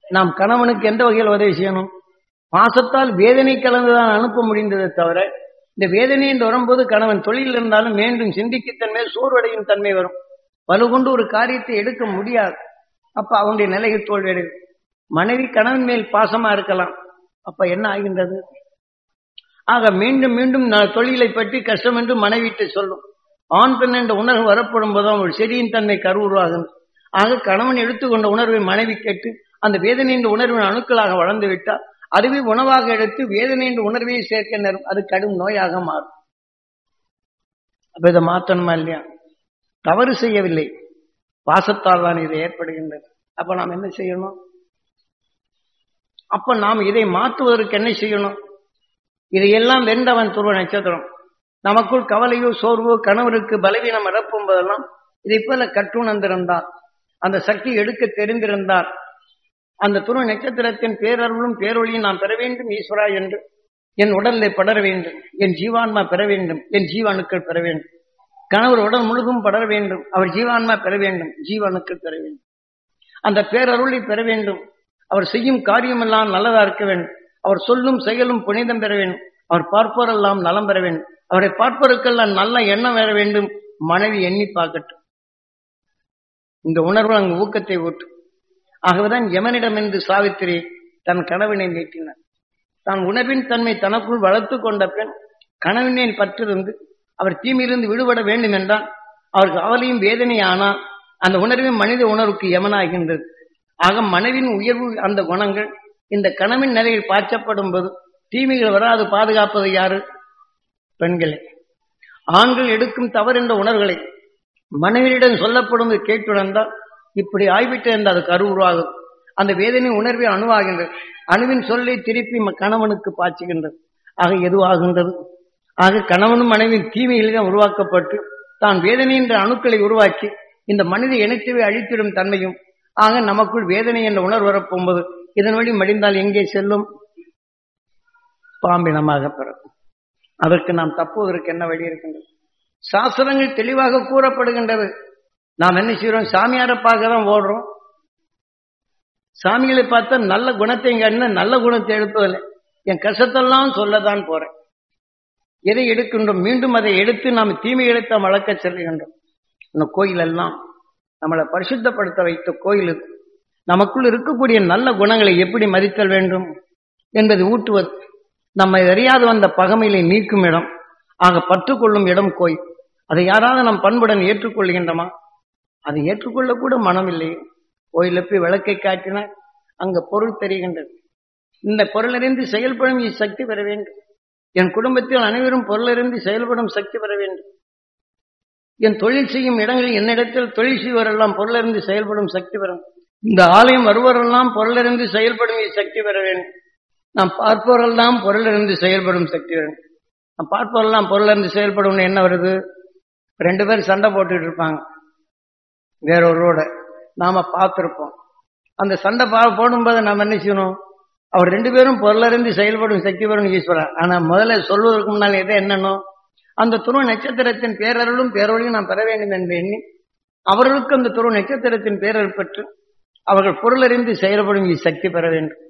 நாம் கணவனுக்கு எந்த வகையில் உதவி செய்யணும் பாசத்தால் வேதனை கலந்துதான் அனுப்ப முடிந்ததை தவிர இந்த வேதனை என்று வரும்போது கணவன் தொழில் இருந்தாலும் மீண்டும் சிந்திக்கும் தன்மை சோர்வடையும் தன்மை வரும் வலுகொண்டு ஒரு காரியத்தை எடுக்க முடியாது அப்ப அவனுடைய நிலையில் தோல்வியடையும் மனைவி கணவன் மேல் பாசமா இருக்கலாம் அப்ப என்ன ஆகின்றது ஆக மீண்டும் மீண்டும் நான் தொழிலை பற்றி கஷ்டம் என்று மனைவிட்டு சொல்லும் ஆண் பெண் என்ற உணர்வு வரப்படும் போதும் ஒரு செடியின் தன்மை கருவுருவாகும் ஆக கணவன் எடுத்துக்கொண்ட உணர்வை மனைவி கேட்டு அந்த வேதனை என்ற உணர்வின் அணுக்களாக வளர்ந்து விட்டால் அதுவே உணவாக எடுத்து வேதனை என்ற உணர்வையை சேர்க்க நேரும் அது கடும் நோயாக மாறும் அப்ப இதை மாற்றணுமா இல்லையா தவறு செய்யவில்லை பாசத்தால் தான் இது ஏற்படுகின்றது அப்ப நாம் என்ன செய்யணும் அப்ப நாம் இதை மாற்றுவதற்கு என்ன செய்யணும் இதையெல்லாம் வென்றவன் துருவ நட்சத்திரம் நமக்குள் கவலையோ சோர்வோ கணவருக்கு பலவீனம் இறப்பும் போதெல்லாம் இதை போல கற்றுணர்ந்திருந்தார் அந்த சக்தி எடுக்க தெரிந்திருந்தார் அந்த துருவ நட்சத்திரத்தின் பேரருளும் பேரொழியும் நாம் பெற வேண்டும் ஈஸ்வரா என்று என் உடலில் படர வேண்டும் என் ஜீவான்மா பெற வேண்டும் என் ஜீவாணுக்கள் பெற வேண்டும் கணவர் உடல் முழுதும் படர வேண்டும் அவர் ஜீவான்மா பெற வேண்டும் ஜீவாணுக்கள் பெற வேண்டும் அந்த பேரருளை பெற வேண்டும் அவர் செய்யும் காரியமெல்லாம் நல்லதா இருக்க வேண்டும் அவர் சொல்லும் செயலும் புனிதம் பெற வேண்டும் அவர் பார்ப்போரெல்லாம் நலம் பெற வேண்டும் அவரை பார்ப்பவருக்கெல்லாம் நல்ல எண்ணம் பெற வேண்டும் மனைவி எண்ணி பார்க்கட்டும் இந்த உணர்வு அங்கு ஊக்கத்தை ஊட்டும் ஆகவேதான் யமனிடம் என்று சாவித்திரி தன் கணவனை நீட்டினார் தான் உணர்வின் தன்மை தனக்குள் வளர்த்து கொண்ட பெண் கணவனின் பற்றிருந்து அவர் தீமையிலிருந்து விடுபட வேண்டும் என்றால் அவருக்கு அவளையும் வேதனை ஆனால் அந்த உணர்வின் மனித உணர்வுக்கு யமனாகின்றது ஆக மனைவின் உயர்வு அந்த குணங்கள் இந்த கணவன் நிலையில் பாய்ச்சப்படும் போது தீமைகள் வராது பாதுகாப்பது யாரு பெண்களே ஆண்கள் எடுக்கும் தவறு என்ற உணர்வுகளை மனைவியிடம் சொல்லப்படும் கேட்டுணர்ந்தால் இப்படி ஆய்விட்டு என்ற அது கரு உருவாகும் அந்த வேதனை உணர்வை அணுவாகின்றது அணுவின் சொல்லை திருப்பி கணவனுக்கு பாய்ச்சுகின்றது ஆக எதுவாகின்றது ஆக கணவனும் மனைவியின் தீமைகளிடம் உருவாக்கப்பட்டு தான் வேதனை என்ற அணுக்களை உருவாக்கி இந்த மனித இனத்தையே அழித்திடும் தன்மையும் ஆக நமக்குள் வேதனை என்ற உணர்வு வரப்போகும்போது இதன் வழி மடிந்தால் எங்கே செல்லும் பாம்பினமாக பிறக்கும் அதற்கு நாம் தப்புவதற்கு என்ன வழி இருக்கின்றது சாஸ்திரங்கள் தெளிவாக கூறப்படுகின்றது நாம் என்ன செய்யறோம் சாமியாரை பார்க்க தான் ஓடுறோம் சாமிகளை பார்த்தா நல்ல குணத்தை கண்ணு நல்ல குணத்தை எடுப்பதில்லை என் கஷ்டத்தெல்லாம் சொல்லத்தான் போறேன் எதை எடுக்கின்றோம் மீண்டும் அதை எடுத்து நாம் தீமை எடுத்த வளர்க்க செல்கின்றோம் இந்த கோயில் எல்லாம் நம்மளை பரிசுத்தப்படுத்த வைத்த கோயில் இது. நமக்குள் இருக்கக்கூடிய நல்ல குணங்களை எப்படி மதித்தல் வேண்டும் என்பதை ஊட்டுவது நம்மை அறியாது வந்த பகமையிலே நீக்கும் இடம் ஆக பற்றுக்கொள்ளும் இடம் கோயில் அதை யாராவது நம் பண்புடன் ஏற்றுக்கொள்கின்றமா அதை ஏற்றுக்கொள்ளக்கூட மனம் இல்லை கோயில போய் விளக்கை காட்டினால் அங்க பொருள் தெரிகின்றது இந்த பொருளறிந்து செயல்படும் சக்தி பெற வேண்டும் என் குடும்பத்தில் அனைவரும் பொருளறிந்து செயல்படும் சக்தி பெற வேண்டும் என் தொழில் செய்யும் இடங்களில் என்னிடத்தில் தொழில் செய்வரெல்லாம் பொருளறிந்து செயல்படும் சக்தி பெறும் இந்த ஆலயம் வருவரெல்லாம் பொருளறிந்து செயல்படும் சக்தி பெற வேண்டும் நாம் பார்ப்பவரெல்லாம் பொருளறிந்து செயல்படும் சக்தி வரும் நாம் பார்ப்பவரெல்லாம் பொருளறிந்து செயல்படும் என்ன வருது ரெண்டு பேரும் சண்டை போட்டுட்டு இருப்பாங்க வேறொருவோட நாம பார்த்திருப்போம் அந்த சண்டை பா போடும்போது நாம் என்ன செய்யணும் அவர் ரெண்டு பேரும் பொருளறிந்து செயல்படும் சக்தி வரும் ஈஸ்வரன் ஆனா முதல்ல சொல்வதற்கு முன்னால் எதை என்னன்னோ அந்த துருவ நட்சத்திரத்தின் பேரருளும் பேரொழியும் நாம் பெற வேண்டும் என்று எண்ணி அவர்களுக்கு அந்த துருவ நட்சத்திரத்தின் பேரல் பெற்று அவர்கள் பொருளறிந்து செயல்படும் சக்தி பெற வேண்டும்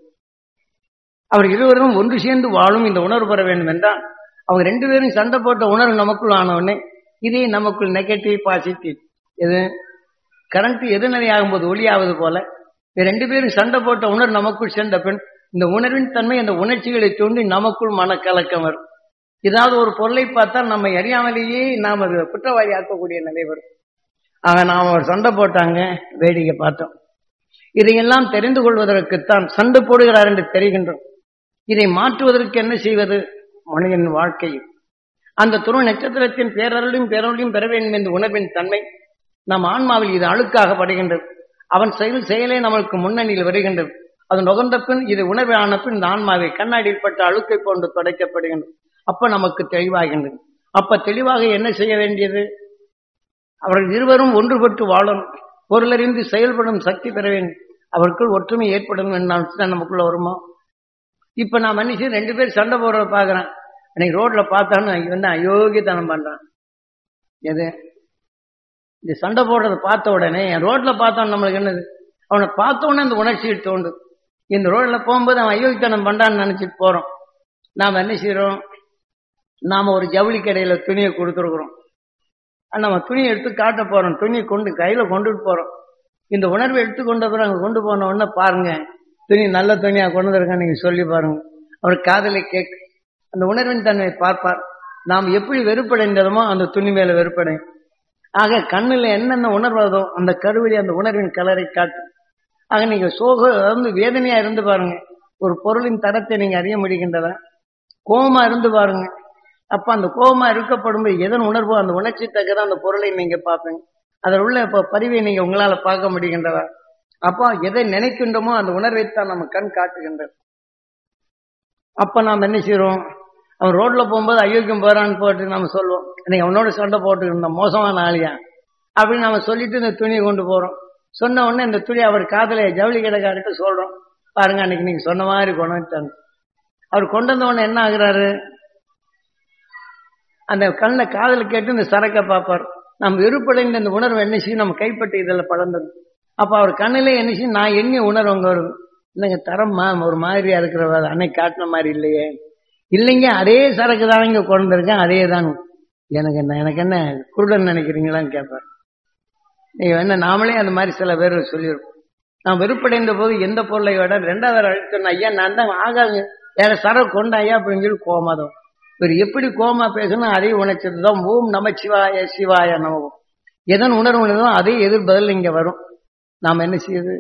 அவர் இருவரும் ஒன்று சேர்ந்து வாழும் இந்த உணர்வு பெற வேண்டும் என்றால் அவங்க ரெண்டு பேரும் சண்டை போட்ட உணர்வு நமக்குள் ஆனவுடனே இதே நமக்குள் நெகட்டிவ் பாசிட்டிவ் எது கரண்ட் எதிர்நிலை ஆகும்போது ஒளியாவது போல இந்த ரெண்டு பேரும் சண்டை போட்ட உணர்வு நமக்குள் சேர்ந்த பின் இந்த உணர்வின் தன்மை அந்த உணர்ச்சிகளை தூண்டி நமக்குள் மனக்கலக்கம் வரும் ஏதாவது ஒரு பொருளை பார்த்தால் நம்மை அறியாமலேயே நாம் அது குற்றவாளி ஆக்கக்கூடிய நிலை வரும் ஆக நாம் ஒரு சண்டை போட்டாங்க வேடிக்கை பார்த்தோம் இதையெல்லாம் தெரிந்து கொள்வதற்குத்தான் சண்டை போடுகிறார் என்று தெரிகின்றோம் இதை மாற்றுவதற்கு என்ன செய்வது மனிதன் வாழ்க்கையில் அந்த துருவ நட்சத்திரத்தின் பேரருளையும் பேரருளையும் பெற வேண்டும் என்ற உணர்வின் தன்மை நம் ஆன்மாவில் இது அழுக்காக படுகின்றது அவன் செயல் செயலே நமக்கு முன்னணியில் வருகின்றது அது நுகர்ந்த பின் இது உணர்வு ஆன பின் இந்த ஆன்மாவை கண்ணாடியில் பட்ட அழுக்கை போன்று துடைக்கப்படுகின்றது அப்ப நமக்கு தெளிவாகின்றது அப்ப தெளிவாக என்ன செய்ய வேண்டியது அவர்கள் இருவரும் ஒன்றுபட்டு வாழணும் பொருளறிந்து செயல்படும் சக்தி பெற வேண்டும் அவருக்குள் ஒற்றுமை ஏற்படும் என்று நமக்குள்ள வருமா இப்ப நான் மனுஷன் ரெண்டு பேர் சண்டை போடுறத பாக்குறேன் அன்னைக்கு ரோட்ல பார்த்தான்னு இவன் வந்து அயோக்கியத்தனம் பண்றான் எது இந்த சண்டை போடுறத பார்த்த உடனே என் ரோட்ல பார்த்தான் நம்மளுக்கு என்னது அவனை பார்த்த உடனே அந்த உணர்ச்சியில் தோண்டு இந்த ரோட்ல போகும்போது அவன் அயோக்கித்தனம் பண்றான்னு நினைச்சிட்டு போறோம் நாம என்ன செய்யறோம் நாம ஒரு ஜவுளி கடையில துணியை கொடுத்துருக்குறோம் நம்ம துணியை எடுத்து காட்ட போறோம் துணியை கொண்டு கையில கொண்டுட்டு போறோம் இந்த உணர்வை எடுத்து கொண்ட பிறகு அங்க கொண்டு போன உடனே பாருங்க துணி நல்ல துணியா கொண்டு வந்திருக்கேன் நீங்க சொல்லி பாருங்க அவர் காதலை கேட்க அந்த உணர்வின் தன்மை பார்ப்பார் நாம் எப்படி வெறுப்படைந்ததுமோ அந்த துணி மேல வெறுப்படையும் ஆக கண்ணுல என்னென்ன உணர்வதோ அந்த கருவிலி அந்த உணர்வின் கலரை காட்டும் ஆக நீங்க சோக அதாவது வேதனையா இருந்து பாருங்க ஒரு பொருளின் தரத்தை நீங்க அறிய முடிகின்றதா கோபமா இருந்து பாருங்க அப்ப அந்த கோபமா இருக்கப்படும்போது எதன் உணர்வோ அந்த உணர்ச்சி தக்கதான் அந்த பொருளை நீங்க பார்ப்பீங்க அதில் உள்ள இப்ப பதிவை நீங்க உங்களால பார்க்க முடிகின்றதா அப்போ எதை நினைக்கின்றோமோ அந்த உணர்வைத்தான் நம்ம கண் காட்டுகின்றது அப்ப நாம் என்ன செய்யறோம் அவன் ரோட்ல போகும்போது அயோக்கியம் போறான்னு போட்டு நம்ம சொல்லுவோம் நீங்க அவனோட சண்டை போட்டு இருந்த மோசமான ஆளியா அப்படின்னு நம்ம சொல்லிட்டு இந்த துணியை கொண்டு போறோம் சொன்ன உடனே இந்த துணி அவர் காதல ஜவுளி கடைக்காரர்கிட்ட சொல்றோம் பாருங்க அன்னைக்கு நீங்க சொன்ன மாதிரி கொண்டு வந்துட்டாங்க அவர் கொண்டு வந்த உடனே என்ன ஆகுறாரு அந்த கண்ணை காதல் கேட்டு இந்த சரக்கை பார்ப்பார் நம்ம வெறுப்படைந்த இந்த உணர்வு என்ன செய்யும் நம்ம கைப்பட்டு இதில் பழந்தது அப்ப அவர் கண்ணிலே என்ன செய்யும் நான் எண்ணி உணர்வு அங்க வரும் இல்லைங்க தரம்மா ஒரு மாதிரியா இருக்கிறவ அன்னைக்கு காட்டின மாதிரி இல்லையே இல்லைங்க அதே சரக்கு தான் இங்க கொண்டு வந்திருக்கேன் அதே தான் எனக்கு என்ன எனக்கு என்ன குருடன் நினைக்கிறீங்களான்னு கேட்பார் நீங்க என்ன நாமளே அந்த மாதிரி சில பேர் சொல்லியிருப்போம் நான் வெறுப்படைந்த போது எந்த பொருளை விட ரெண்டாவது அழுத்தம் ஐயா நான் தான் ஆகாங்க வேற சரக்கு கொண்ட ஐயா அப்படின்னு சொல்லி கோமாதம் இவர் எப்படி கோமா பேசணும் அதே உணர்ச்சது தான் ஓம் நம சிவாய சிவாய நமவும் எதன் உணர்வு உணர்வோ அதே எதிர்பதில் இங்க வரும் நாம் என்ன செய்யுது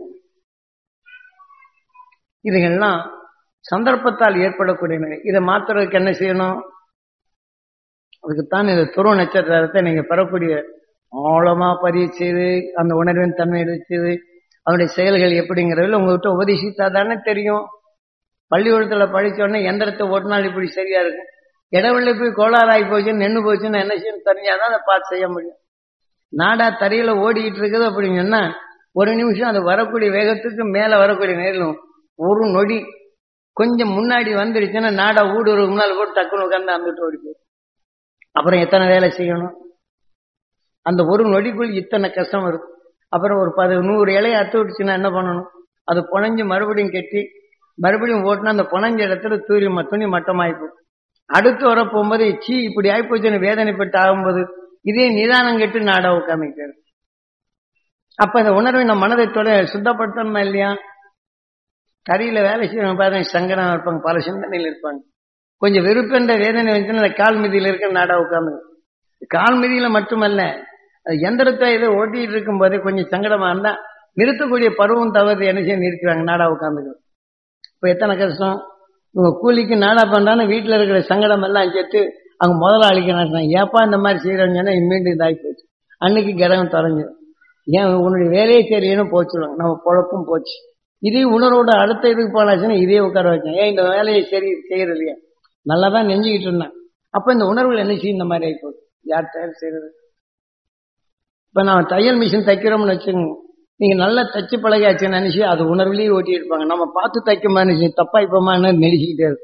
இதுகள்லாம் சந்தர்ப்பத்தால் ஏற்படக்கூடிய நிலை இதை மாத்துறதுக்கு என்ன செய்யணும் அதுக்குத்தான் இந்த துருவ நட்சத்திரத்தை நீங்க பெறக்கூடிய ஆழமா பதிவு செய்து அந்த உணர்வின் தன்மை எடுத்தது அவனுடைய செயல்கள் எப்படிங்கிறதுல உங்ககிட்ட உபதேசித்தா தானே தெரியும் பள்ளிக்கூடத்துல படிச்ச உடனே எந்திரத்தை ஓட்டினால் இப்படி சரியா இருக்கும் இடவெளி போய் கோளாறாகி போச்சுன்னு நின்று போச்சுன்னு என்ன செய்யணும் தெரிஞ்சாதான் அதை பார்த்து செய்ய முடியும் நாடா தரையில ஓடிக்கிட்டு இருக்குது அப்படின்னு சொன்னா ஒரு நிமிஷம் அது வரக்கூடிய வேகத்துக்கு மேல வரக்கூடிய நேரிலும் ஒரு நொடி கொஞ்சம் முன்னாடி வந்துடுச்சுன்னா நாடா ஊடுருவு முன்னால் போட்டு டக்குன்னு உட்காந்து அந்துட்டு ஓடி போயிடும் அப்புறம் எத்தனை வேலை செய்யணும் அந்த ஒரு நொடிக்குள் இத்தனை கஷ்டம் வரும் அப்புறம் ஒரு பது நூறு இலையை அத்து விட்டுச்சுன்னா என்ன பண்ணணும் அது புனைஞ்சு மறுபடியும் கெட்டி மறுபடியும் ஓட்டினா அந்த புனைஞ்ச இடத்துல தூரி துணி மட்டமாயிப்போம் அடுத்து வர போகும்போது சீ இப்படி ஆயிப்போச்சுன்னு வேதனைப்பட்டு ஆகும்போது இதே நிதானம் கெட்டு நாடா உட்காமிக்கிறது அப்ப இந்த உணர்வை நம்ம மனதை தொட சுத்தப்படுத்தணுமா இல்லையா கரியில வேலை செய்யணும் பாருங்க சங்கடம் இருப்பாங்க பல சிந்தனையில் இருப்பாங்க கொஞ்சம் வெறுப்பென்ற வேதனை வந்துச்சுன்னா அந்த கால் மிதியில இருக்க நாடா உட்காந்து கால் மிதியில மட்டுமல்ல அது எந்திரத்தை இதை ஓட்டிட்டு இருக்கும் போதே கொஞ்சம் சங்கடமா இருந்தா நிறுத்தக்கூடிய பருவம் தவறு என்ன செய்ய நிறுத்துவாங்க நாடா உட்காந்துக்கு இப்ப எத்தனை கஷ்டம் இவங்க கூலிக்கு நாடா பண்றான்னு வீட்டுல இருக்கிற சங்கடம் எல்லாம் சேர்த்து அவங்க முதலாளிக்கு நடத்துறாங்க ஏப்பா இந்த மாதிரி செய்யறோம்னு மீண்டும் இதாகி போச்சு அன்னைக்கு கிரகம் தொலைஞ்சிடும் ஏன் உன்னுடைய வேலையே தெரியன்னு போச்சுடுவாங்க நம்ம பொழப்பும் போச்சு இதே உணர்வோட அடுத்த இதுக்கு போனாச்சுன்னா இதே உட்கார வச்சேன் ஏன் இந்த வேலையை சரி செய்யறது இல்லையா நல்லா தான் நெஞ்சுக்கிட்டு இருந்தேன் அப்ப இந்த உணர்வுகள் என்ன செய்யும் இந்த மாதிரி ஆகி போகுது யார் தயார் செய்யறது இப்ப நான் தையல் மிஷின் தைக்கிறோம்னு வச்சுக்கோங்க நீங்க நல்லா தச்சு பழகாச்சுன்னு நினைச்சு அது உணர்வுலயே ஓட்டி இருப்பாங்க நம்ம பார்த்து தைக்குமா நினைச்சு தப்பா இப்பமான்னு நெடிச்சுக்கிட்டே இருக்கு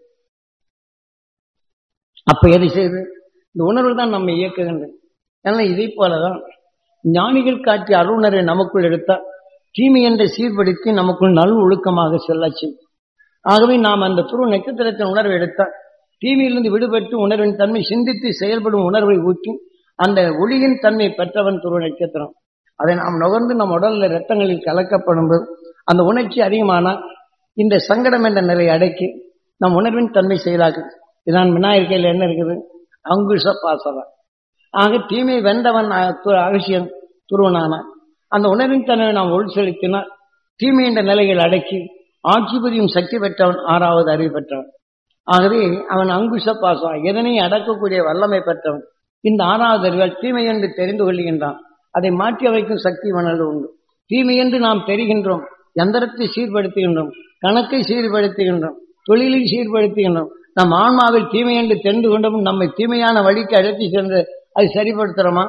அப்ப எது செய்யுது இந்த உணர்வு தான் நம்ம இயக்குகின்றது ஏன்னா இதை போலதான் ஞானிகள் காட்டிய அருணரை நமக்குள் எடுத்தா தீமை என்று சீர்படுத்தி நமக்குள் நல் ஒழுக்கமாக செல்லச்சு ஆகவே நாம் அந்த துரு நட்சத்திரத்தின் உணர்வை எடுத்தால் தீமையிலிருந்து விடுபட்டு உணர்வின் தன்மை சிந்தித்து செயல்படும் உணர்வை ஊற்றி அந்த ஒளியின் தன்மை பெற்றவன் துருவ நட்சத்திரம் அதை நாம் நுகர்ந்து நம் உடல்ல ரத்தங்களில் கலக்கப்படும் போது அந்த உணர்ச்சி அதிகமானால் இந்த சங்கடம் என்ற நிலையை அடக்கி நம் உணர்வின் தன்மை செயலாக்குது இதான் விநாயகர் கையில் என்ன இருக்குது அங்குஷ பாசவன் ஆக தீமை வென்றவன் அவசியம் துருவனானான் அந்த உணர்வின் தன்மை நாம் உள் செலுத்தினால் தீமை என்ற நிலையில் அடக்கி ஆட்சி புரியும் சக்தி பெற்றவன் ஆறாவது அறிவு பெற்றவன் ஆகவே அவன் அங்குஷ பாசம் எதனை அடக்கக்கூடிய வல்லமை பெற்றவன் இந்த ஆறாவது அறிவால் தீமை என்று தெரிந்து கொள்கின்றான் அதை மாற்றி வைக்கும் சக்தி மணல் உண்டு தீமை என்று நாம் தெரிகின்றோம் எந்திரத்தை சீர்படுத்துகின்றோம் கணக்கை சீர்படுத்துகின்றோம் தொழிலை சீர்படுத்துகின்றோம் நம் ஆன்மாவில் தீமை என்று தெரிந்து கொண்டும் நம்மை தீமையான வழிக்கு அழைத்து சென்று அதை சரிப்படுத்துறோமா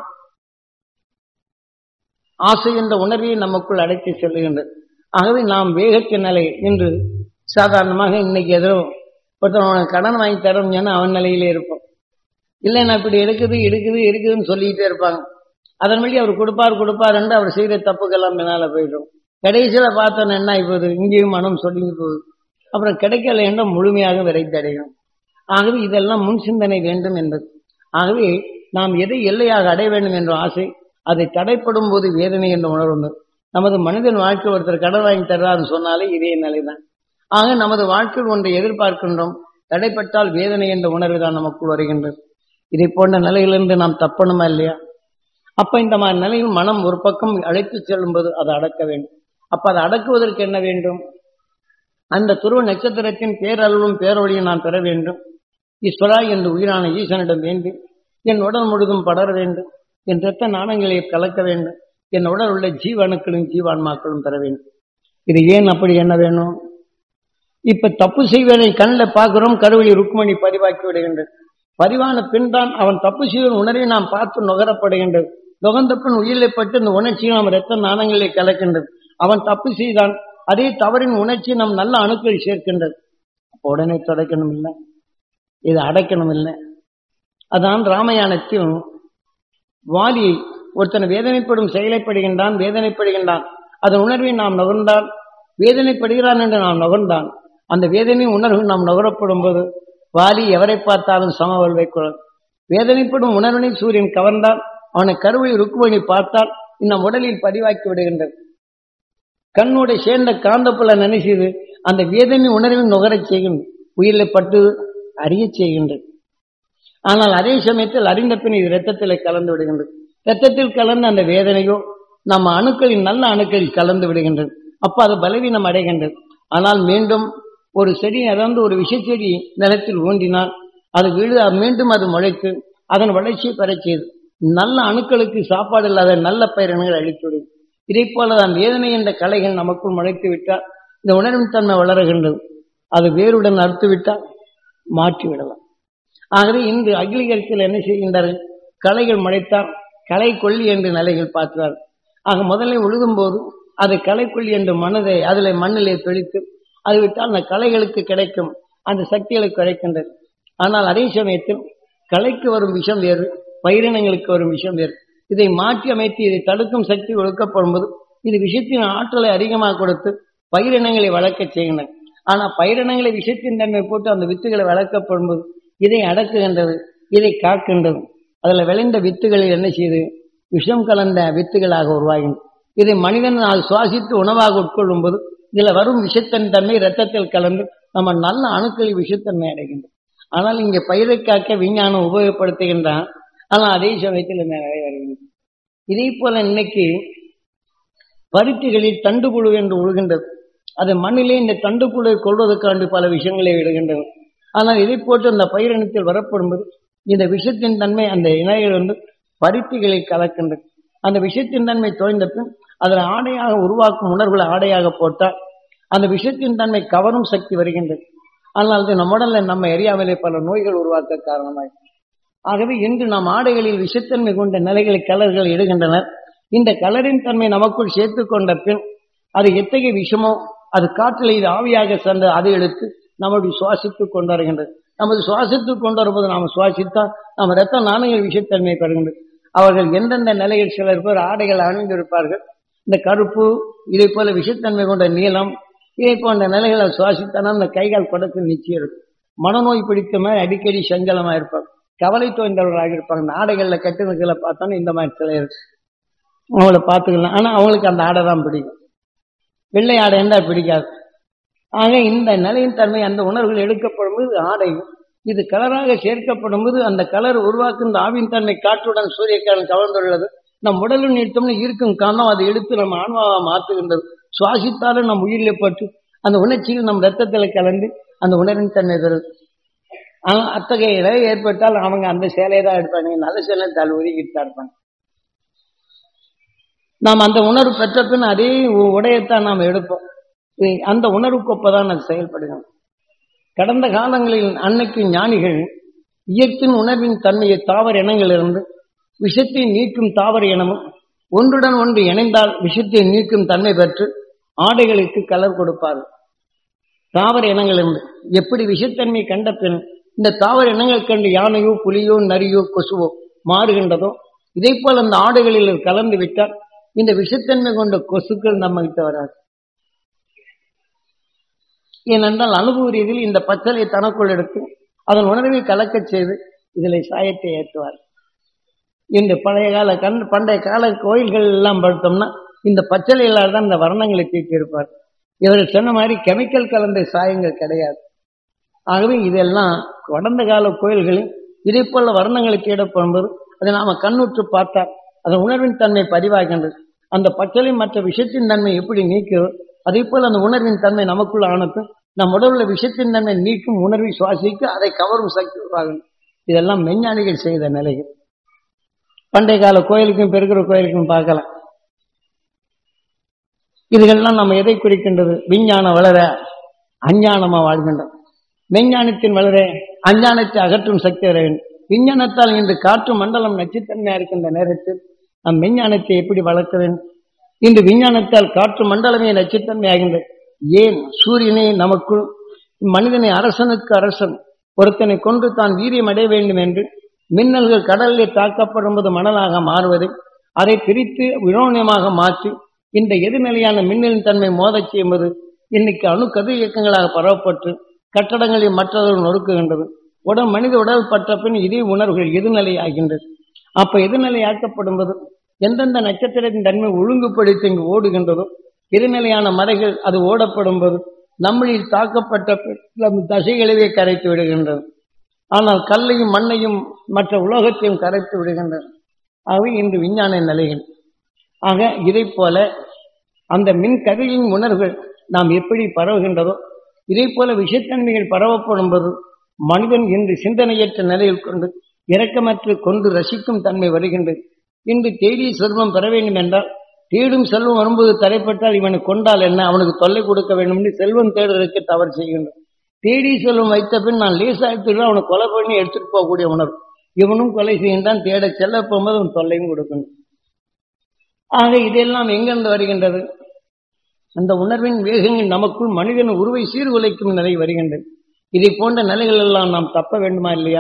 ஆசை என்ற உணர்வையை நமக்குள் அடைத்து செல்லுகின்றது ஆகவே நாம் வேகத்தின் நிலை என்று சாதாரணமாக இன்னைக்கு எதோ ஒருத்தன் கடன் வாங்கி தரோம் சொன்னா அவன் நிலையிலே இருப்போம் இல்லை நான் இப்படி எடுக்குது எடுக்குது இருக்குதுன்னு சொல்லிக்கிட்டே இருப்பாங்க அதன் வழி அவர் கொடுப்பார் கொடுப்பார் என்று அவர் செய்கிற தப்புக்கெல்லாம் பின்னால போயிடும் கடைசியில பார்த்தோன்னு என்ன ஆகி போகுது இங்கேயும் மனம் சொல்லி போகுது அப்புறம் கிடைக்கல என்றால் முழுமையாக விரைத்தடையும் ஆகவே இதெல்லாம் முன் சிந்தனை வேண்டும் என்பது ஆகவே நாம் எதை எல்லையாக அடைய வேண்டும் என்ற ஆசை அதை தடைப்படும் போது வேதனை என்ற உணர்வு நமது மனிதன் வாழ்க்கை ஒருத்தர் கடன் வாங்கி தர்றாருன்னு சொன்னாலே இதே நிலைதான் ஆக நமது வாழ்க்கையில் ஒன்றை எதிர்பார்க்கின்றோம் தடைப்பட்டால் வேதனை என்ற உணர்வு தான் நமக்குள் வருகின்றது இதை போன்ற நிலையிலிருந்து நாம் தப்பணுமா இல்லையா அப்ப இந்த மாதிரி நிலையில் மனம் ஒரு பக்கம் அழைத்து செல்லும்போது அதை அடக்க வேண்டும் அப்ப அதை அடக்குவதற்கு என்ன வேண்டும் அந்த துருவ நட்சத்திரத்தின் பேரளவும் பேரொழியும் நான் பெற வேண்டும் ஈஸ்வரா என்று உயிரான ஈசனிடம் வேண்டி என் உடல் முழுதும் படர வேண்டும் என் ரத்த நாணங்களை கலக்க வேண்டும் என் உடல் உள்ள ஜீவணுக்களும் ஜீவான்மாக்களும் பெற வேண்டும் இது ஏன் அப்படி என்ன வேணும் இப்ப தப்பு செய்வதை கண்ணில் பார்க்கிறோம் கருவழி ருக்மணி பதிவாக்கி விடுகின்றது பதிவான பின் தான் அவன் தப்பு செய்வன் உணர்வை நாம் பார்த்து நுகரப்படுகின்றது நுகர்ந்த பின் உயிரிழப்பட்டு இந்த உணர்ச்சியை நாம் ரத்த நாணங்களை கலக்கின்றது அவன் தப்பு செய்தான் அதே தவறின் உணர்ச்சி நம் நல்ல அணுக்கள் சேர்க்கின்றது அப்ப உடனே தொடக்கணும் இல்லை இது அடைக்கணும் இல்லை அதான் ராமயானத்தில் வாலி ஒருத்தன் வேதனைப்படும் செயலைப்படுகின்றான் வேதனைப்படுகின்றான் அதன் உணர்வை நாம் நுகர்ந்தால் வேதனைப்படுகிறான் என்று நாம் நுகர்ந்தான் அந்த வேதனை உணர்வு நாம் நுகரப்படும் போது வாலி எவரை பார்த்தாலும் சமவல்வை குரல் வேதனைப்படும் உணர்வினை சூரியன் கவர்ந்தால் அவனை கருவை ருக்குமணி பார்த்தால் இந்த உடலில் பதிவாக்கி விடுகின்றது கண்ணோட சேர்ந்த காந்தப்புல நினைச்சது அந்த வேதனை உணர்வின் நுகரச் செய்கின்றது உயிரில் பட்டு அறியச் செய்கின்றது ஆனால் அதே சமயத்தில் அறிந்த பின் இது ரத்தத்தில் கலந்து விடுகின்றது ரத்தத்தில் கலந்த அந்த வேதனையோ நம்ம அணுக்களின் நல்ல அணுக்களில் கலந்து விடுகின்றது அப்ப அது பலவீனம் அடைகின்றது ஆனால் மீண்டும் ஒரு செடி அதாவது ஒரு விஷச்செடி நிலத்தில் ஊன்றினால் அது விழு மீண்டும் அது முளைத்து அதன் வளர்ச்சியை பெறச் செய்து நல்ல அணுக்களுக்கு சாப்பாடு இல்லாத நல்ல பயிரினங்கள் அழித்துவிடும் இதை போலதான் வேதனை என்ற கலைகள் நமக்குள் முளைத்து விட்டால் இந்த உணர்வின் தன்மை வளருகின்றது அது வேருடன் அறுத்து விட்டால் மாற்றி விடலாம் ஆகவே இன்று அகிலிகத்தில் என்ன செய்கின்றார்கள் கலைகள் முளைத்தால் கலை கொல்லி என்று நிலைகள் பார்க்கிறார்கள் ஆக முதல்ல உழுதும் போது அது கலைக்கொல்லி என்று மனதை அதில் மண்ணிலே தெளித்து அது விட்டால் அந்த கலைகளுக்கு கிடைக்கும் அந்த சக்திகளை கிடைக்கின்றது ஆனால் அதே சமயத்தில் கலைக்கு வரும் விஷம் வேறு பயிரினங்களுக்கு வரும் விஷம் வேறு இதை மாற்றி அமைத்து இதை தடுக்கும் சக்தி ஒழுக்கப்படும் போது இது விஷத்தின் ஆற்றலை அதிகமாக கொடுத்து பயிரினங்களை வளர்க்க செய்கின்றன ஆனால் பயிரினங்களை விஷத்தின் தன்மை போட்டு அந்த வித்துகளை வளர்க்கப்படும் போது இதை அடக்குகின்றது இதை காக்கின்றது அதில் விளைந்த வித்துகளில் என்ன செய்யுது விஷம் கலந்த வித்துகளாக உருவாகின்றது இதை மனிதன் சுவாசித்து உணவாக உட்கொள்ளும் போது இதுல வரும் விஷத்தன் தன்மை ரத்தத்தில் கலந்து நம்ம நல்ல அணுக்களில் விஷத்தன்மை அடைகின்றோம் ஆனால் இங்கே பயிரை காக்க விஞ்ஞானம் உபயோகப்படுத்துகின்றான் ஆனால் அதே சமயத்தில் இந்த நிலை வருகின்றது இதே போல இன்னைக்கு பருத்திகளில் தண்டுப்புழு என்று உழுகின்றது அது மண்ணிலே இந்த தண்டுப்புழுவை கொள்வதற்காண்டு பல விஷயங்களை விடுகின்றது ஆனால் இதை போட்டு அந்த பயிரினத்தில் வரப்படும்போது இந்த விஷத்தின் தன்மை அந்த இணைகள் வந்து பருத்திகளை கலக்கின்றது அந்த விஷத்தின் தன்மை தோய்ந்த பின் அதில் ஆடையாக உருவாக்கும் உணர்வுகளை ஆடையாக போட்டால் அந்த விஷத்தின் தன்மை கவரும் சக்தி வருகின்றது ஆனால் அது நம்ம உடல்ல நம்ம எரியாமலே பல நோய்கள் உருவாக்க காரணமாய் ஆகவே இன்று நாம் ஆடைகளில் விஷத்தன்மை கொண்ட நிலைகளை கலர்கள் இடுகின்றனர் இந்த கலரின் தன்மை நமக்குள் சேர்த்து கொண்ட பின் அது எத்தகைய விஷமோ அது காற்றில் இது ஆவியாக சென்று அதை எடுத்து நம்முடைய சுவாசித்துக் கொண்டு வருகின்றது நமது சுவாசித்துக் கொண்டு வரும்போது நாம் சுவாசித்தால் நம்ம ரத்த நாணயங்கள் விஷத்தன்மை பெறுகின்றது அவர்கள் எந்தெந்த நிலையில் சிலர் பேர் ஆடைகள் அணிந்திருப்பார்கள் இந்த கருப்பு இதை போல விஷத்தன்மை கொண்ட நீளம் இதை போன்ற நிலைகளை சுவாசித்தானா அந்த கைகால் படத்தில் நிச்சயம் இருக்கும் மனநோய் பிடித்த மாதிரி அடிக்கடி சஞ்சலமா இருப்பாங்க கவலை தோய்ந்தவர்களாக இருப்பாங்க இந்த ஆடைகளில் கட்டுனதுகளை பார்த்தோன்னா இந்த மாதிரி சில இருக்கு அவங்கள பார்த்துக்கலாம் ஆனால் அவங்களுக்கு அந்த ஆடை தான் பிடிக்கும் வெள்ளை ஆடை இருந்தால் பிடிக்காது ஆக இந்த நிலையின் தன்மை அந்த உணர்வுகள் எடுக்கப்படும் போது ஆடை இது கலராக சேர்க்கப்படும் போது அந்த கலர் உருவாக்கும் இந்த ஆவின் தன்மை காற்றுடன் சூரியக்காரன் கவர்ந்துள்ளது நம் உடலில் நிறுத்தம்னு இருக்கும் காரணம் அதை எடுத்து நம்ம ஆன்மாவை மாற்றுகின்றது சுவாசித்தாலும் நம் உயிரில் பட்டு அந்த உணர்ச்சியில் நம் ரத்தத்தில் கலந்து அந்த உணர்வின் தன்மை பெறுது ஆனால் அத்தகைய நிலை ஏற்பட்டால் அவங்க அந்த சேலையை தான் எடுப்பாங்க நல்ல சேலை தால் ஒதுக்கிட்டு தான் இருப்பாங்க நாம் அந்த உணர்வு பெற்ற பின் அதே உடையத்தான் நாம் எடுப்போம் அந்த உணர்வுக்கொப்பதான் அது செயல்படுகிறோம் கடந்த காலங்களில் அன்னைக்கு ஞானிகள் இயற்கையின் உணர்வின் தன்மையை தாவர இனங்களிலிருந்து விஷத்தை நீக்கும் தாவர இனமும் ஒன்றுடன் ஒன்று இணைந்தால் விஷத்தை நீக்கும் தன்மை பெற்று ஆடைகளுக்கு கலர் கொடுப்பார்கள் தாவர இனங்களிலிருந்து எப்படி விஷத்தன்மை கண்ட பின் இந்த தாவர இனங்கள் கண்டு யானையோ புலியோ நரியோ கொசுவோ மாறுகின்றதோ இதே போல் அந்த ஆடைகளில் கலந்து விட்டால் இந்த விஷத்தன்மை கொண்ட கொசுக்கள் நம்ம கிட்ட வராது ஏனென்றால் அனுபவ ரீதியில் இந்த பச்சலை தனக்குள் எடுத்து அதன் உணர்வை கலக்கச் செய்து இதில் சாயத்தை ஏற்றுவார் இந்த பழைய கால கண் பண்டைய கால கோயில்கள் எல்லாம் பார்த்தோம்னா இந்த பச்சளைகளால் தான் இந்த வர்ணங்களை தீட்டியிருப்பார் இவர் சொன்ன மாதிரி கெமிக்கல் கலந்த சாயங்கள் கிடையாது ஆகவே இதெல்லாம் கடந்த கால கோயில்களில் இதே போல வர்ணங்களை தேடப்படும்போது அதை நாம கண்ணுற்று பார்த்தால் அதன் உணர்வின் தன்மை பதிவாகின்றது அந்த பச்சளை மற்ற விஷத்தின் தன்மை எப்படி நீக்கிறோ அதே போல அந்த உணர்வின் தன்மை நமக்குள்ள ஆனது நம் உடவுல விஷத்தின் தன்மை நீக்கும் உணர்வை சுவாசிக்க அதை கவரும் சக்தி உருவாகும் இதெல்லாம் மெஞ்ஞானிகள் செய்த நிலைகள் பண்டைய கால கோயிலுக்கும் பெருக்கிற கோயிலுக்கும் பார்க்கலாம் இதுகள்லாம் நம்ம எதை குறிக்கின்றது விஞ்ஞானம் வளர அஞ்ஞானமா வாழ்கின்றோம் மெஞ்ஞானத்தின் வளர அஞ்ஞானத்தை அகற்றும் சக்தி வர வேண்டும் விஞ்ஞானத்தால் இன்று காற்று மண்டலம் நச்சுத்தன்மையா இருக்கின்ற நேரத்தில் நம் விஞ்ஞானத்தை எப்படி வளர்க்க வேண்டும் இன்று விஞ்ஞானத்தால் காற்று மண்டலமே நச்சுத்தன்மையாகின்றது ஏன் சூரியனை நமக்குள் மனிதனை அரசனுக்கு அரசன் ஒருத்தனை கொன்று தான் வீரியம் அடைய வேண்டும் என்று மின்னல்கள் கடலில் தாக்கப்படும் போது மணலாக மாறுவதை அதை பிரித்து வினோனியமாக மாற்றி இந்த எதிர்நிலையான மின்னலின் தன்மை மோதச் செய்யும்போது இன்னைக்கு அணு கதிர் இயக்கங்களாக பரவப்பட்டு கட்டடங்களில் மற்றவர்கள் நொறுக்குகின்றது உடல் மனித உடல் பட்ட பின் இதே உணர்வுகள் எதிர்நிலை ஆகின்றது அப்ப எதிர்நிலை ஆக்கப்படும் போது எந்தெந்த நட்சத்திரத்தின் தன்மை ஒழுங்குபடுத்தி இங்கு ஓடுகின்றதோ எதிர்நிலையான மறைகள் அது ஓடப்படும் போது நம்மளில் தாக்கப்பட்ட பின் தசைகளவே கரைத்து விடுகின்றது ஆனால் கல்லையும் மண்ணையும் மற்ற உலோகத்தையும் கரைத்து விடுகின்றன அவை இன்று விஞ்ஞான நிலைகள் ஆக இதை போல அந்த மின் கதிரின் உணர்வுகள் நாம் எப்படி பரவுகின்றதோ இதே போல விஷத்தன்மைகள் பரவப்படும் போது மனிதன் இன்று சிந்தனையற்ற நிலையில் கொண்டு இரக்கமற்று கொண்டு ரசிக்கும் தன்மை வருகின்றது இன்று தேடிய செல்வம் பெற வேண்டும் என்றால் தேடும் செல்வம் வரும்போது தடைப்பட்டால் இவனை கொண்டால் என்ன அவனுக்கு தொல்லை கொடுக்க வேண்டும் என்று செல்வம் தேடுவதற்கு தவறு செய்கின்றான் தேடி செல்வம் வைத்த பின் நான் லேசாய்த்து அவனை கொலை பண்ணி எடுத்துட்டு போகக்கூடிய உணர்வு இவனும் கொலை செய்கின்றான் தேட செல்ல போகும்போது அவன் தொல்லையும் கொடுக்கணும் ஆக இதெல்லாம் எங்கிருந்து வருகின்றது அந்த உணர்வின் வேகங்கள் நமக்குள் மனிதன் உருவை சீர்குலைக்கும் நிலை வருகின்றது இதை போன்ற நிலைகள் எல்லாம் நாம் தப்ப வேண்டுமா இல்லையா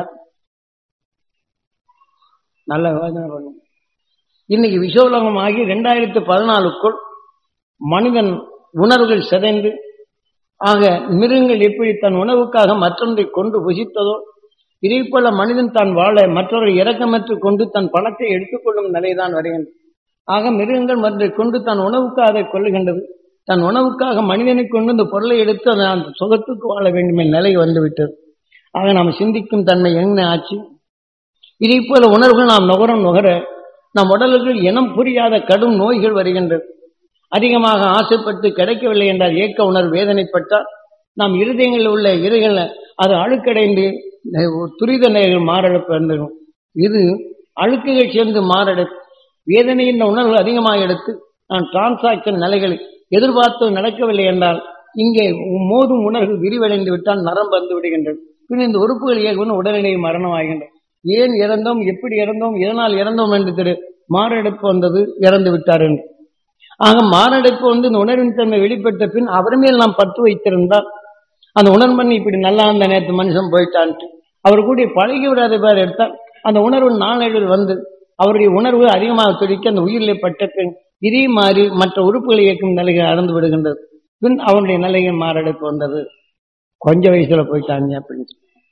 நல்ல யோசனை பண்ணுங்க இன்னைக்கு விஷோலகம் ஆகி ரெண்டாயிரத்தி பதினாலுக்குள் மனிதன் உணர்வுகள் சிதைந்து ஆக மிருகங்கள் எப்படி தன் உணவுக்காக மற்றொன்றை கொண்டு புசித்ததோ இதே போல மனிதன் தான் வாழ மற்றொரு இறக்கமற்று கொண்டு தன் பணத்தை எடுத்துக்கொள்ளும் நிலைதான் வருகின்றது ஆக மிருகங்கள் மற்றை கொண்டு தன் உணவுக்காக அதை கொள்ளுகின்றது தன் உணவுக்காக மனிதனை கொண்டு இந்த பொருளை எடுத்து அதை அந்த சுகத்துக்கு வாழ வேண்டும் என்ற நிலை வந்துவிட்டது ஆக நாம் சிந்திக்கும் தன்மை என்ன ஆச்சு இதே போல உணர்வுகள் நாம் நுகர நுகர நம் உடல்கள் இனம் புரியாத கடும் நோய்கள் வருகின்றது அதிகமாக ஆசைப்பட்டு கிடைக்கவில்லை என்றால் ஏக்க உணர்வு வேதனைப்பட்டால் நாம் இருதயங்களில் உள்ள இருகள் அது அழுக்கடைந்து துரித நிலைகள் மாரடைப்பு வந்துடும் இது அழுக்குகள் சேர்ந்து மாரடைப்பு வேதனை என்ற உணர்வு அதிகமாக எடுத்து நான் டிரான்சாக்சன் நிலைகளை எதிர்பார்த்து நடக்கவில்லை என்றால் இங்கே மோதும் உணர்வு விரிவடைந்து விட்டால் நரம்பு வந்து விடுகின்றது பின் இந்த உறுப்புகள் இயக்குவது உடனடியே மரணம் ஆகின்றது ஏன் இறந்தோம் எப்படி இறந்தோம் எதனால் இறந்தோம் என்று திரு மாரடைப்பு வந்தது இறந்து விட்டார் என்று ஆக மாரடைப்பு வந்து இந்த உணர்வின் தன்மை வெளிப்பட்ட பின் அவர் மேல் நாம் பற்று வைத்திருந்தால் அந்த உணர்மண் இப்படி நல்லா அந்த நேரத்து மனுஷன் போயிட்டான்ட்டு அவர் கூடிய பழகி விடாத பேர் எடுத்தால் அந்த உணர்வு நாளடைவில் வந்து அவருடைய உணர்வு அதிகமாக துடிக்க அந்த உயிரிலே பட்ட பின் இதே மாதிரி மற்ற உறுப்புகளை இயக்கும் நிலைகள் அறந்து விடுகின்றது பின் அவனுடைய நிலைகள் மாரடைப்பு வந்தது கொஞ்ச வயசுல போயிட்டாங்க அப்படின்னு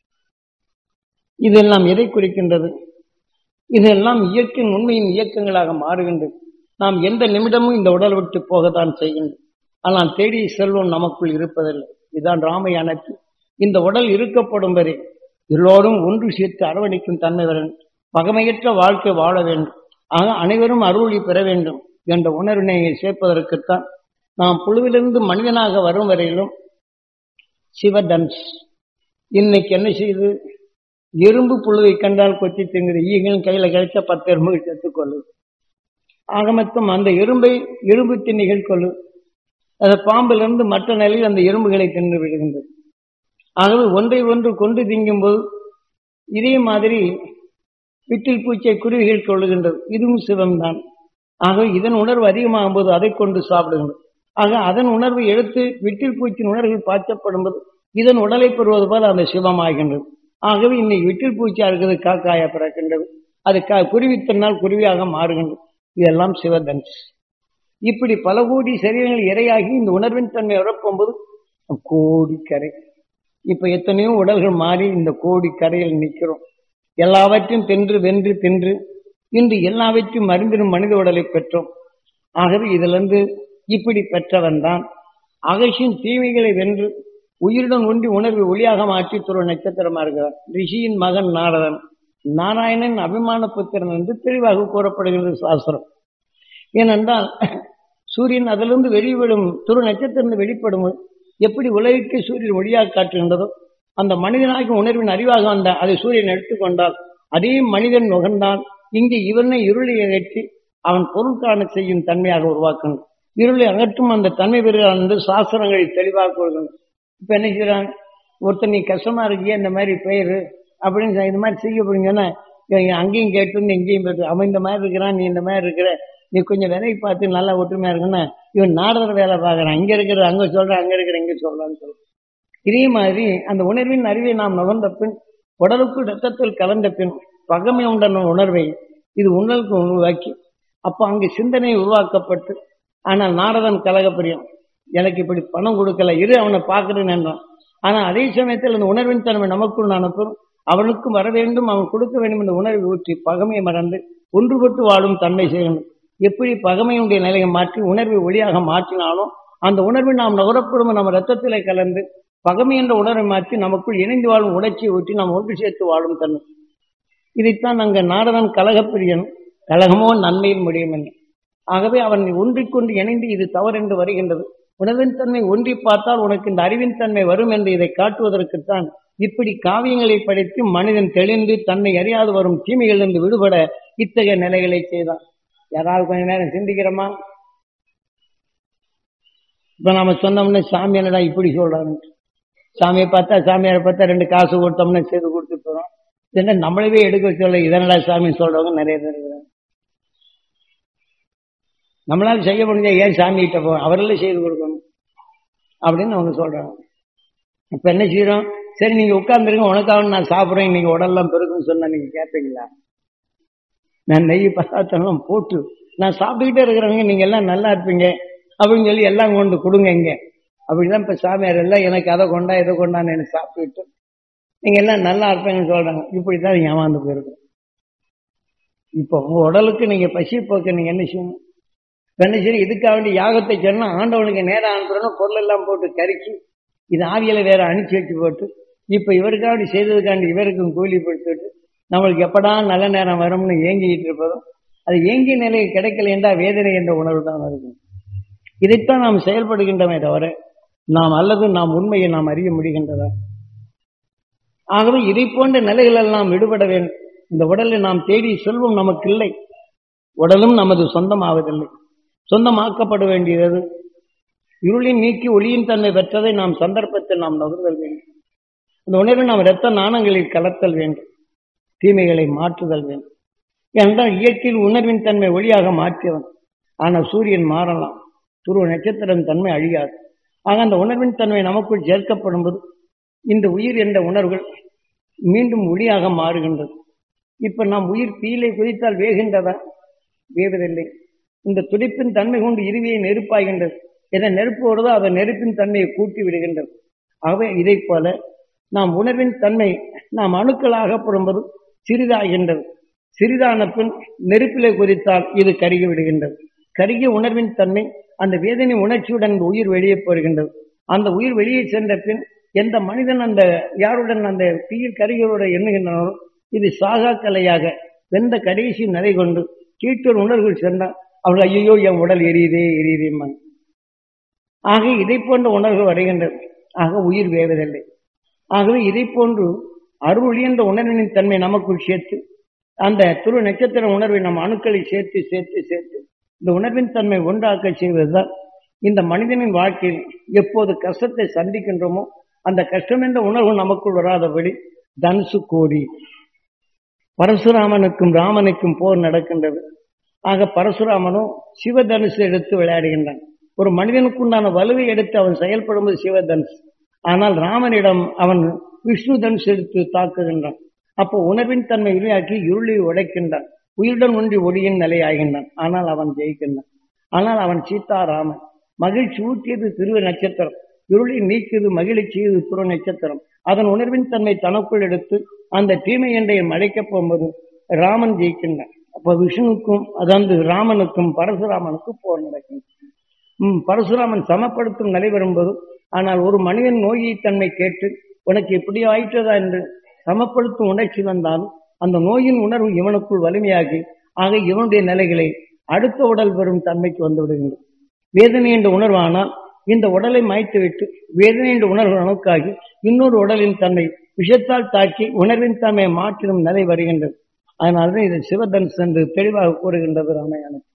இதெல்லாம் எதை குறிக்கின்றது இதெல்லாம் இயற்கையின் உண்மையின் இயக்கங்களாக மாறுகின்றது நாம் எந்த நிமிடமும் இந்த உடல் விட்டு போகத்தான் செய்கின்றோம் ஆனால் தேடிய செல்வம் நமக்குள் இருப்பதில்லை இதுதான் ராமையானத்து இந்த உடல் இருக்கப்படும் வரை எல்லோரும் ஒன்று சேர்த்து அரவணைக்கும் தன்மை வர பகமையற்ற வாழ்க்கை வாழ வேண்டும் ஆக அனைவரும் அருளி பெற வேண்டும் என்ற உணர்வினை சேர்ப்பதற்குத்தான் நாம் புழுவிலிருந்து மனிதனாக வரும் வரையிலும் சிவதன்ஸ் இன்னைக்கு என்ன செய்யுது எறும்பு புழுவை கண்டால் கொத்தி திங்குது ஈகன் கையில கிடைச்ச பத்து எறும்புகள் செத்துக்கொள்ளுது ஆகமத்தம் அந்த எறும்பை எறும்பு திண்ணிகள் கொள்ளு அந்த பாம்பிலிருந்து மற்ற நிலையில் அந்த எறும்புகளை தின்று விடுகின்றது ஆகவே ஒன்றை ஒன்று கொண்டு திங்கும் போது இதே மாதிரி விட்டில் பூச்சை குருவிகள் கொள்ளுகின்றது இதுவும் சிவம்தான் ஆகவே இதன் உணர்வு அதிகமாகும் போது அதை கொண்டு சாப்பிடுகின்றது ஆக அதன் உணர்வை எடுத்து விட்டில் பூச்சியின் உணர்வுகள் பாய்ச்சப்படும் போது இதன் உடலை பெறுவது போல அந்த சிவமாகின்றது ஆகவே இன்னைக்கு விட்டில் பூச்சியா இருக்கிறது காக்காயா பிறக்கின்றது அது குருவி தின்னால் குருவியாக மாறுகின்றது இதெல்லாம் சிவதன்ஸ் இப்படி பல கோடி சரீரங்கள் இரையாகி இந்த உணர்வின் தன்மை உறப்பும்போது கோடி கரை இப்ப எத்தனையோ உடல்கள் மாறி இந்த கோடி கரையில் நிற்கிறோம் எல்லாவற்றையும் தின்று வென்று தின்று இன்று எல்லாவற்றையும் மருந்திடும் மனித உடலை பெற்றோம் ஆகவே இதிலிருந்து இப்படி பெற்றவன் தான் அகசின் தீமைகளை வென்று உயிருடன் ஒன்றி உணர்வு ஒளியாக மாற்றி துரு நட்சத்திரமா இருக்கிறார் ரிஷியின் மகன் நாரதன் நாராயணன் அபிமான புத்திரன் என்று தெளிவாக கூறப்படுகிறது சாஸ்திரம் ஏனென்றால் சூரியன் அதிலிருந்து வெளிவிடும் துரு நட்சத்திரம் வெளிப்படும் எப்படி உலகிற்கு சூரியன் ஒளியாக காட்டுகின்றதோ அந்த மனிதனாகி உணர்வின் அறிவாக வந்த அதை சூரியன் எடுத்துக்கொண்டால் அதே மனிதன் நுகர்ந்தான் இங்கே இவனை இருளை அகற்றி அவன் பொருள் காண செய்யும் தன்மையாக உருவாக்கணும் இருளை அகற்றும் அந்த தன்மை பெறுகிறான் என்று சாஸ்திரங்களில் தெளிவாக கூறுகின்றன இப்ப என்ன செய்யறான் ஒருத்தர் நீ கஷ்டமா இருக்கிய இந்த மாதிரி பெயர் அப்படின்னு இந்த மாதிரி செய்ய போறீங்கன்னா அங்கேயும் கேட்டு இங்கேயும் போயிட்டு அவன் இந்த மாதிரி இருக்கிறான் நீ இந்த மாதிரி இருக்கிற நீ கொஞ்சம் வேலையை பார்த்து நல்லா ஒற்றுமையா இருக்குன்னா இவன் நாடகர் வேலை பார்க்கறான் இங்க இருக்கிற அங்க சொல்றான் அங்க இருக்கிற இங்க சொல்றான்னு சொல்றான் இதே மாதிரி அந்த உணர்வின் அறிவை நாம் நுகர்ந்த பின் உடலுக்கு ரத்தத்தில் கலந்த பின் பகமை உண்டான உணர்வை இது உணர்வுக்கு உருவாக்கி அப்ப அங்கு சிந்தனை உருவாக்கப்பட்டு ஆனால் நாரதன் கலகப்பிரியம் எனக்கு இப்படி பணம் கொடுக்கல இரு அவனை பார்க்கிறேன் என்றான் ஆனா அதே சமயத்தில் அந்த உணர்வின் தன்மை நமக்குள் அனுப்பும் அவனுக்கும் வர வேண்டும் அவன் கொடுக்க வேண்டும் என்ற உணர்வை ஊற்றி பகமையை மறந்து ஒன்றுபட்டு வாழும் தன்மை செய்யணும் எப்படி பகமையுடைய நிலையை மாற்றி உணர்வை ஒளியாக மாற்றினாலும் அந்த உணர்வை நாம் நுகரப்படும் நம்ம ரத்தத்திலே கலந்து பகமை என்ற உணர்வை மாற்றி நமக்குள் இணைந்து வாழும் உணர்ச்சியை ஊற்றி நாம் ஒன்று சேர்த்து வாழும் தன்மை இதைத்தான் அங்க நாரதன் கலகப்பிரியன் கலகமோ நன்மையில் முடியும் என்று ஆகவே அவன் ஒன்றிக்கொண்டு இணைந்து இது தவறு என்று வருகின்றது உணர்வின் தன்மை ஒன்றி பார்த்தால் உனக்கு இந்த அறிவின் தன்மை வரும் என்று இதை காட்டுவதற்குத்தான் இப்படி காவியங்களை படைத்து மனிதன் தெளிந்து தன்னை அறியாது வரும் தீமைகளிலிருந்து விடுபட இத்தகைய நிலைகளை செய்தான் யாராவது கொஞ்ச நேரம் சிந்திக்கிறோமா இப்ப நாம சொன்னோம்னா சாமி என்னடா இப்படி சொல்றாங்க சாமியை பார்த்தா சாமியாரை பார்த்தா ரெண்டு காசு கொடுத்தோம்னா செய்து கொடுத்து போறோம் என்ன நம்மளவே எடுக்க சொல்ல இதனடா சாமி சொல்றவங்க நிறைய பேர் இருக்கிறாங்க நம்மளால செய்ய முடிஞ்ச ஏன் சாமி கிட்ட போ அவர்களே செய்து கொடுக்கணும் அப்படின்னு அவங்க சொல்றாங்க இப்ப என்ன செய்யறோம் சரி நீங்க உட்கார்ந்துருங்க உனக்காக நான் சாப்பிடுறேன் இன்னைக்கு உடல்லாம் பெருக்குன்னு சொன்னா நீங்க கேட்பீங்களா நான் நெய் பதார்த்தம் போட்டு நான் சாப்பிட்டுக்கிட்டே இருக்கிறவங்க நீங்க எல்லாம் நல்லா இருப்பீங்க அப்படின்னு சொல்லி எல்லாம் கொண்டு கொடுங்க இங்க அப்படிதான் இப்ப சாமியார் எல்லாம் எனக்கு அதை கொண்டா இதை கொண்டான்னு எனக்கு சாப்பிட்டுட்டு நீங்க எல்லாம் நல்லா இருப்பீங்கன்னு சொல்றாங்க இப்படிதான் ஏமாந்து போயிருக்கும் இப்போ உங்க உடலுக்கு நீங்க பசி போக்க நீங்க என்ன செய்யணும் என்ன செய்யணும் இதுக்காக வேண்டிய யாகத்தை சொன்னா ஆண்டவனுக்கு நேரம் அனுப்புறோம் பொருள் எல்லாம் போட்டு கறிச்சு இது ஆவியில வேற அனுப்பிச்சு வச்சு போட்டு இப்ப இவருக்காண்டி செய்ததுக்காண்டி இவருக்கும் கூலி கொடுத்துட்டு நம்மளுக்கு எப்படா நல்ல நேரம் வரும்னு ஏங்கிட்டு இருப்பதும் அது ஏங்கிய நிலை கிடைக்கல என்றால் வேதனை என்ற உணர்வு தான் இருக்கும் இதைத்தான் நாம் செயல்படுகின்றமே தவிர நாம் அல்லது நாம் உண்மையை நாம் அறிய முடிகின்றதா ஆகவே இதை போன்ற நிலைகள் எல்லாம் விடுபட வேண்டும் இந்த உடலில் நாம் தேடி செல்வம் நமக்கு இல்லை உடலும் நமது சொந்தமாவதில்லை சொந்தமாக்கப்பட வேண்டியது இருளின் நீக்கி ஒளியின் தன்மை பெற்றதை நாம் சந்தர்ப்பத்தில் நாம் நுகர்தல் வேண்டும் அந்த உணர்வை நாம் இரத்த நாணங்களில் கலத்தல் வேண்டும் தீமைகளை மாற்றுதல் வேண்டும் என்றால் இயற்கையில் உணர்வின் தன்மை ஒளியாக மாற்றியவன் ஆனால் சூரியன் மாறலாம் துருவ நட்சத்திரம் தன்மை அழியாது ஆக அந்த உணர்வின் தன்மை நமக்குள் சேர்க்கப்படும் போது இந்த உயிர் என்ற உணர்வுகள் மீண்டும் ஒளியாக மாறுகின்றது இப்ப நாம் உயிர் தீயிலை குதித்தால் வேகின்றதா வேவதில்லை இந்த துடிப்பின் தன்மை கொண்டு இறுதியை நெருப்பாகின்றது எதை நெருப்பு வருதோ அதை நெருப்பின் தன்மையை கூட்டி விடுகின்றது ஆகவே இதை போல நாம் உணர்வின் தன்மை நாம் அணுக்களாகப்படும்போது சிறிதாகின்றது சிறிதான பின் நெருப்பிலே குறித்தால் இது கருகி விடுகின்றது கருகிய உணர்வின் தன்மை அந்த வேதனை உணர்ச்சியுடன் உயிர் வெளியே போகின்றது அந்த உயிர் வெளியே சென்ற பின் எந்த மனிதன் அந்த யாருடன் அந்த தீயில் கருகியோட எண்ணுகின்றனோ இது சாகா கலையாக வெந்த கடைசி நிலை கொண்டு கீட்டூர் உணர்வுகள் சென்றால் அவர்கள் ஐயோ என் உடல் எரியுதே எரியுதேம்மான் ஆக இதை போன்ற உணர்வு வருகின்றது ஆக உயிர் வேவதில்லை ஆகவே இதை போன்று அருள் என்ற உணர்வின் தன்மை நமக்குள் சேர்த்து அந்த துரு நட்சத்திர உணர்வை நம் அணுக்களை சேர்த்து சேர்த்து சேர்த்து இந்த உணர்வின் தன்மை ஒன்றாக்க செய்வதுதான் இந்த மனிதனின் வாழ்க்கையில் எப்போது கஷ்டத்தை சந்திக்கின்றோமோ அந்த கஷ்டம் என்ற உணர்வு நமக்குள் வராதபடி தனுசு கோடி பரசுராமனுக்கும் ராமனுக்கும் போர் நடக்கின்றது ஆக பரசுராமனும் சிவதனுசு எடுத்து விளையாடுகின்றான் ஒரு மனிதனுக்குண்டான வலுவை எடுத்து அவன் செயல்படும்போது சிவதனுசு ஆனால் ராமனிடம் அவன் விஷ்ணு தனுசு எடுத்து தாக்குகின்றான் அப்போ உணர்வின் தன்மை உருவாக்கி இருளை உடைக்கின்றான் உயிருடன் ஒன்றி ஒளியின் நிலையாகின்றான் ஆனால் அவன் ஜெயிக்கின்றான் ஆனால் அவன் சீதாராமன் மகிழ்ச்சி ஊட்டியது திருவ நட்சத்திரம் இருளை நீக்கியது மகிழ்ச்சியது துரு நட்சத்திரம் அதன் உணர்வின் தன்மை தனக்குள் எடுத்து அந்த தீமை என்றை அழைக்கப் போகும்போது ராமன் ஜெயிக்கின்றான் அப்ப விஷ்ணுக்கும் அதாவது ராமனுக்கும் பரசுராமனுக்கும் போர் நடக்கின்றது ம், பரசுராமன் சமப்படுத்தும் நிலை வரும்போது ஆனால் ஒரு மனிதன் நோயை தன்மை கேட்டு உனக்கு இப்படி ஆயிற்றதா என்று சமப்படுத்தும் உணர்ச்சி வந்தாலும் அந்த நோயின் உணர்வு இவனுக்குள் வலிமையாகி ஆக இவனுடைய நிலைகளை அடுத்த உடல் பெறும் தன்மைக்கு வந்து விடுகின்றது வேதனை என்ற உணர்வானால் இந்த உடலை மாய்த்துவிட்டு வேதனை என்ற உணர்வு நமக்காகி இன்னொரு உடலின் தன்மை விஷத்தால் தாக்கி உணர்வின் தன்மை மாற்றிடும் நிலை வருகின்றது அதனால்தான் இது சிவதனுஷ் என்று தெளிவாக கூறுகின்றது ராமாயணம்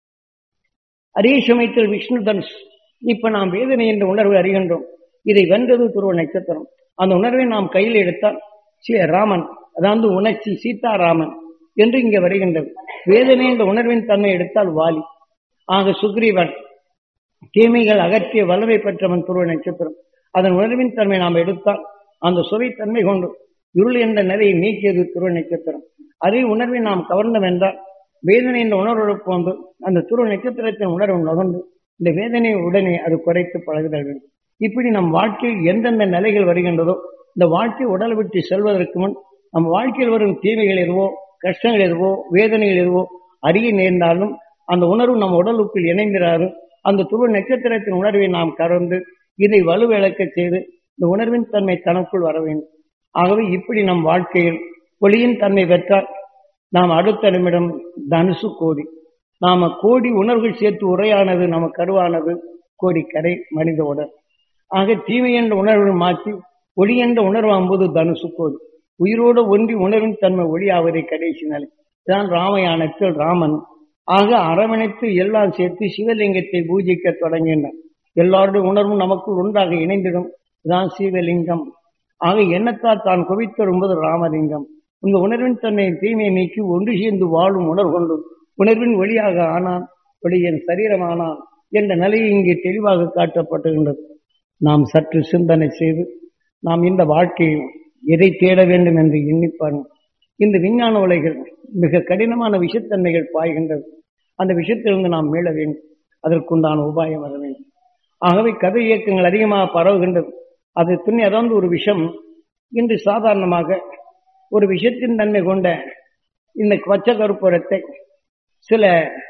அதே சமயத்தில் விஷ்ணு தனுஷ் இப்ப நாம் வேதனை என்ற உணர்வை அறிகின்றோம் இதை வென்றது துருவ நட்சத்திரம் அந்த உணர்வை நாம் கையில் எடுத்தால் ஸ்ரீ ராமன் அதாவது உணர்ச்சி சீதாராமன் என்று இங்கே வருகின்றது வேதனை என்ற உணர்வின் தன்மை எடுத்தால் வாலி ஆக சுக்ரீவன் தீமைகள் அகற்றிய வல்லமை பெற்றவன் துருவ நட்சத்திரம் அதன் உணர்வின் தன்மை நாம் எடுத்தால் அந்த சுவைத்தன்மை கொண்டு இருள் என்ற நிலையை நீக்கியது துருவ நட்சத்திரம் அதே உணர்வை நாம் கவர்ந்தோம் என்றால் வேதனை என்ற உணர்வோடு போன்று அந்த துருவ நட்சத்திரத்தின் உணர்வு நுகர்ந்து இந்த வேதனையை உடனே அது குறைத்து பழகுதல் வேண்டும் இப்படி நம் வாழ்க்கையில் எந்தெந்த நிலைகள் வருகின்றதோ இந்த வாழ்க்கை உடலை விட்டு செல்வதற்கு முன் நம் வாழ்க்கையில் வரும் தீமைகள் எதுவோ கஷ்டங்கள் எதுவோ வேதனைகள் எதுவோ அறிய நேர்ந்தாலும் அந்த உணர்வு நம் உடலுக்குள் இணைந்திராது அந்த துருவ நட்சத்திரத்தின் உணர்வை நாம் கறந்து இதை வலுவிழக்க செய்து இந்த உணர்வின் தன்மை தனக்குள் வர வேண்டும் ஆகவே இப்படி நம் வாழ்க்கையில் ஒளியின் தன்மை பெற்றால் நாம் அடுத்த நிமிடம் தனுசு கோடி நாம கோடி உணர்வுகள் சேர்த்து உரையானது நம்ம கருவானது கோடி கரை மனித உடல் ஆக தீமை என்ற உணர்வு மாற்றி ஒளி என்ற உணர்வு அம்பது தனுசு கோடி உயிரோடு ஒன்றி உணர்வின் தன்மை ஒளியாவதை கடைசி நிலை இதுதான் ராமயானத்தில் ராமன் ஆக அரவணைத்து எல்லாம் சேர்த்து சிவலிங்கத்தை பூஜிக்க தொடங்கினான் எல்லாருடைய உணர்வும் நமக்குள் ஒன்றாக இணைந்திடும் இதுதான் சிவலிங்கம் ஆக எண்ணத்தால் தான் குவித்து வரும்போது ராமலிங்கம் இந்த உணர்வின் தன்னை தீமையை நீக்கி ஒன்று சேர்ந்து வாழும் உணர்வு கொண்டு உணர்வின் வழியாக ஆனான் ஒளியின் சரீரமானான் என்ற நிலையை இங்கே தெளிவாக காட்டப்பட்டுகின்றது நாம் சற்று சிந்தனை செய்து நாம் இந்த வாழ்க்கையில் எதை தேட வேண்டும் என்று எண்ணிப்பாருங்க இந்த விஞ்ஞான உலகில் மிக கடினமான விஷத்தன்மைகள் பாய்கின்றது அந்த விஷயத்திலிருந்து நாம் மீள வேண்டும் அதற்குண்டான உபாயம் வர வேண்டும் ஆகவே கதை இயக்கங்கள் அதிகமாக பரவுகின்றது அது துணி அதாவது ஒரு விஷம் இன்று சாதாரணமாக ஒரு விஷத்தின் தன்மை கொண்ட இந்த பச்சை கருப்புரத்தை சில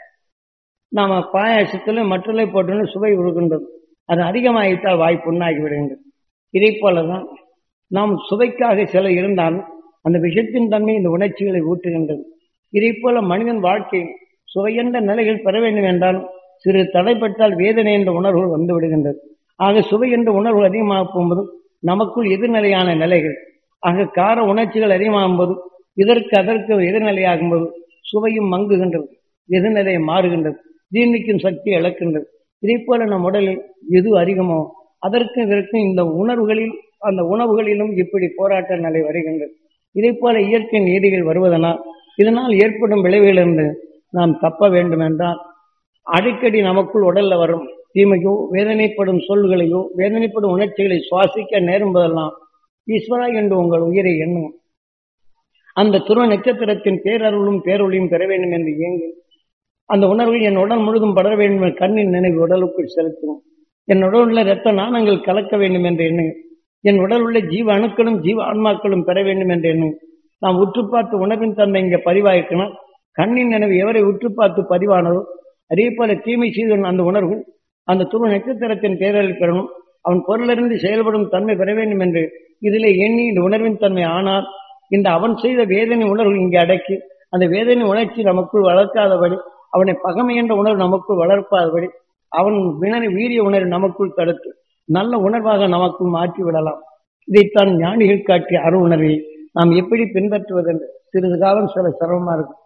நாம பாயாசத்திலும் மற்றலை போட்டு சுவை உருகின்றது அது அதிகமாகிட்டால் வாய் புண்ணாகி விடுகின்றது இதை போலதான் நாம் சுவைக்காக சில இருந்தாலும் அந்த விஷத்தின் தன்மை இந்த உணர்ச்சிகளை ஊட்டுகின்றது இதை போல மனிதன் வாழ்க்கை சுவையென்ற நிலைகள் பெற வேண்டும் என்றால் சிறு தடைப்பட்டால் வேதனை என்ற உணர்வு வந்து விடுகின்றது ஆக சுவை என்ற உணர்வு அதிகமாக போகும்போது நமக்குள் எதிர்நிலையான நிலைகள் ஆக கார உணர்ச்சிகள் அதிகமாகும் போது இதற்கு அதற்கு எதிர்நிலையாகும் போது சுவையும் மங்குகின்றது எதிர்நிலை மாறுகின்றது ஜீர்ணிக்கும் சக்தி இழக்கின்றது இதே போல நம் உடலில் எது அதிகமோ அதற்கும் இதற்கும் இந்த உணர்வுகளில் அந்த உணவுகளிலும் இப்படி போராட்ட நிலை வருகின்றது இதே போல இயற்கை நீதிகள் வருவதனால் இதனால் ஏற்படும் விளைவுகளிலிருந்து நாம் தப்ப வேண்டும் என்றால் அடிக்கடி நமக்குள் உடல்ல வரும் தீமையோ வேதனைப்படும் சொல்களையோ வேதனைப்படும் உணர்ச்சிகளை சுவாசிக்க நேரும் போதெல்லாம் ஈஸ்வரா என்று உங்கள் உயிரை எண்ணும் அந்த துருவ நட்சத்திரத்தின் பேரருளும் பேரொழியும் பெற வேண்டும் என்று இயங்கி அந்த உணர்வு என் உடல் முழுதும் படர வேண்டும் என்ற கண்ணின் நினைவு உடலுக்குள் செலுத்தும் என் உடல் உள்ள இரத்த நாணங்கள் கலக்க வேண்டும் என்று எண்ணுங்க என் உடல் உள்ள ஜீவ அணுக்களும் ஜீவ ஆன்மாக்களும் பெற வேண்டும் என்று எண்ணுங்க நாம் உற்று பார்த்து உணர்வின் தன்மை இங்கே பதிவாயிருக்கணும் கண்ணின் நினைவு எவரை உற்று பார்த்து பதிவானதோ அதே போல தீமை செய்த அந்த உணர்வு அந்த துருவ நட்சத்திரத்தின் பேரலில் பெறணும் அவன் பொருளிலிருந்து செயல்படும் தன்மை பெற வேண்டும் என்று இதிலே எண்ணி இந்த உணர்வின் தன்மை ஆனால் இந்த அவன் செய்த வேதனை உணர்வு இங்கே அடக்கி அந்த வேதனை உணர்ச்சி நமக்குள் வளர்க்காதபடி அவனை பகமை என்ற உணர்வு நமக்குள் வளர்ப்பாதபடி அவன் வினரை வீரிய உணர்வு நமக்குள் தடுத்து நல்ல உணர்வாக நமக்குள் மாற்றி விடலாம் இதைத்தான் ஞானிகள் காட்டிய அரு உணர்வை நாம் எப்படி பின்பற்றுவதென்று சிறிது காலம் சில சிரமமா இருக்கும்